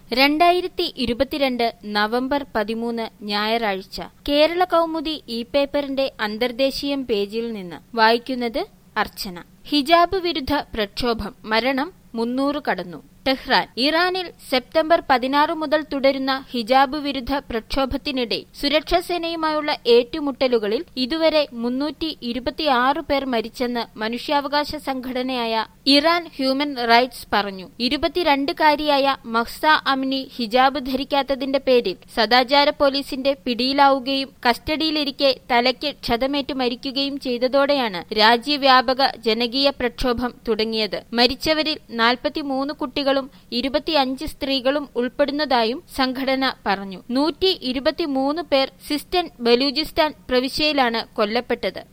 രണ്ടായിരത്തി ഇരുപത്തിരണ്ട് നവംബർ പതിമൂന്ന് ഞായറാഴ്ച കേരള കൗമുദി ഇ പേപ്പറിന്റെ അന്തർദേശീയം പേജിൽ നിന്ന് വായിക്കുന്നത് അർച്ചന ഹിജാബ് വിരുദ്ധ പ്രക്ഷോഭം മരണം മുന്നൂറ് കടന്നു ടെഹ്റാൻ ഇറാനിൽ സെപ്റ്റംബർ പതിനാറ് മുതൽ തുടരുന്ന ഹിജാബ് വിരുദ്ധ പ്രക്ഷോഭത്തിനിടെ സുരക്ഷാസേനയുമായുള്ള ഏറ്റുമുട്ടലുകളിൽ ഇതുവരെ മുന്നൂറ്റി ഇരുപത്തിയാറ് പേർ മരിച്ചെന്ന് മനുഷ്യാവകാശ സംഘടനയായ ഇറാൻ ഹ്യൂമൻ റൈറ്റ്സ് പറഞ്ഞു ഇരുപത്തിരണ്ടുകാരിയായ മഹ്സ അമിനി ഹിജാബ് ധരിക്കാത്തതിന്റെ പേരിൽ സദാചാര പോലീസിന്റെ പിടിയിലാവുകയും കസ്റ്റഡിയിലിരിക്കെ തലയ്ക്ക് ക്ഷതമേറ്റ് മരിക്കുകയും ചെയ്തതോടെയാണ് രാജ്യവ്യാപക ജനകീയ പ്രക്ഷോഭം തുടങ്ങിയത് മരിച്ചവരിൽ നാൽപ്പത്തിമൂന്ന് കുട്ടികളും ഇരുപത്തിയഞ്ച് സ്ത്രീകളും ഉൾപ്പെടുന്നതായും സംഘടന പറഞ്ഞു നൂറ്റി ഇരുപത്തിമൂന്ന് പേർ സിസ്റ്റൻ ബലൂചിസ്ഥാൻ പ്രവിശ്യയിലാണ് കൊല്ലപ്പെട്ടത്